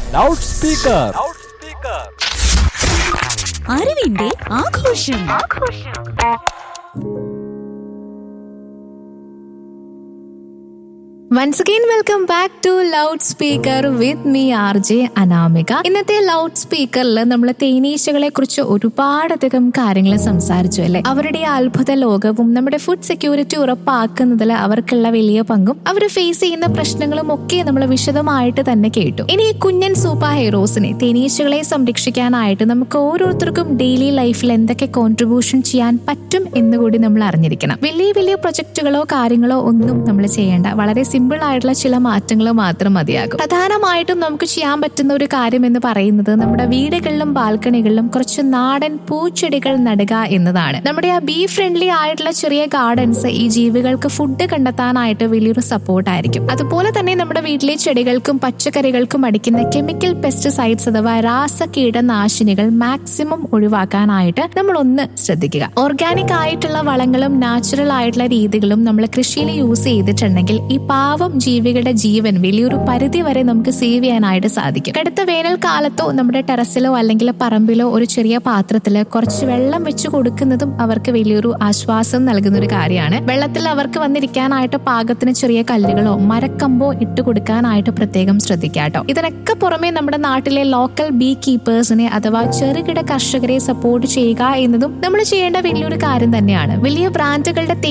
loud speaker അറിവിന്റെ ആഘോഷം once again welcome back to loud speaker with me R J Anamika ഇന്നത്തെ loud സ്പീക്കറിൽ നമ്മൾ തേനീച്ചകളെ കുറിച്ച് ഒരുപാടധികം കാര്യങ്ങൾ സംസാരിച്ചു അല്ലെ അവരുടെ ആ അത്ഭുത ലോകവും നമ്മുടെ ഫുഡ് സെക്യൂരിറ്റി ഉറപ്പാക്കുന്നതിൽ അവർക്കുള്ള വലിയ പങ്കും അവർ ഫേസ് ചെയ്യുന്ന പ്രശ്നങ്ങളും ഒക്കെ നമ്മൾ വിശദമായിട്ട് തന്നെ കേട്ടു ഇനി ഈ കുഞ്ഞൻ സൂപ്പർ ഹീറോസിനെ തേനീച്ചകളെ സംരക്ഷിക്കാനായിട്ട് നമുക്ക് ഓരോരുത്തർക്കും ഡെയിലി ലൈഫിൽ എന്തൊക്കെ കോൺട്രിബ്യൂഷൻ ചെയ്യാൻ പറ്റും എന്നുകൂടി നമ്മൾ അറിഞ്ഞിരിക്കണം വലിയ വലിയ പ്രൊജക്ടുകളോ കാര്യങ്ങളോ ഒന്നും നമ്മൾ ചെയ്യേണ്ട വളരെ സിമ്പിൾ ആയിട്ടുള്ള ചില മാറ്റങ്ങൾ മാത്രം മതിയാകും പ്രധാനമായിട്ടും നമുക്ക് ചെയ്യാൻ പറ്റുന്ന ഒരു കാര്യം എന്ന് പറയുന്നത് നമ്മുടെ വീടുകളിലും ബാൽക്കണികളിലും കുറച്ച് നാടൻ പൂച്ചെടികൾ നടുക എന്നതാണ് നമ്മുടെ ആ ബീ ഫ്രണ്ട്ലി ആയിട്ടുള്ള ചെറിയ ഗാർഡൻസ് ഈ ജീവികൾക്ക് ഫുഡ് കണ്ടെത്താനായിട്ട് വലിയൊരു സപ്പോർട്ട് ആയിരിക്കും അതുപോലെ തന്നെ നമ്മുടെ വീട്ടിലെ ചെടികൾക്കും പച്ചക്കറികൾക്കും അടിക്കുന്ന കെമിക്കൽ പെസ്റ്റിസൈഡ്സ് അഥവാ രാസ കീടനാശിനികൾ മാക്സിമം ഒഴിവാക്കാനായിട്ട് നമ്മൾ ഒന്ന് ശ്രദ്ധിക്കുക ഓർഗാനിക് ആയിട്ടുള്ള വളങ്ങളും നാച്ചുറൽ ആയിട്ടുള്ള രീതികളും നമ്മൾ കൃഷിയിൽ യൂസ് ചെയ്തിട്ടുണ്ടെങ്കിൽ ഈ പാവം ജീവികളുടെ ജീവൻ വലിയൊരു പരിധി വരെ നമുക്ക് സേവ് ചെയ്യാനായിട്ട് സാധിക്കും കടുത്ത വേനൽക്കാലത്തോ നമ്മുടെ ടെറസിലോ അല്ലെങ്കിൽ പറമ്പിലോ ഒരു ചെറിയ പാത്രത്തില് കുറച്ച് വെള്ളം വെച്ച് കൊടുക്കുന്നതും അവർക്ക് വലിയൊരു ആശ്വാസം നൽകുന്ന ഒരു കാര്യമാണ് വെള്ളത്തിൽ അവർക്ക് വന്നിരിക്കാനായിട്ട് പാകത്തിന് ചെറിയ കല്ലുകളോ മരക്കമ്പോ ഇട്ട് കൊടുക്കാനായിട്ട് പ്രത്യേകം ശ്രദ്ധിക്കാട്ടോ ഇതിനൊക്കെ പുറമെ നമ്മുടെ നാട്ടിലെ ലോക്കൽ ബീ കീപ്പേഴ്സിനെ അഥവാ ചെറുകിട കർഷകരെ സപ്പോർട്ട് ചെയ്യുക എന്നതും നമ്മൾ ചെയ്യേണ്ട വലിയൊരു കാര്യം തന്നെയാണ് വലിയ ബ്രാൻഡുകളുടെ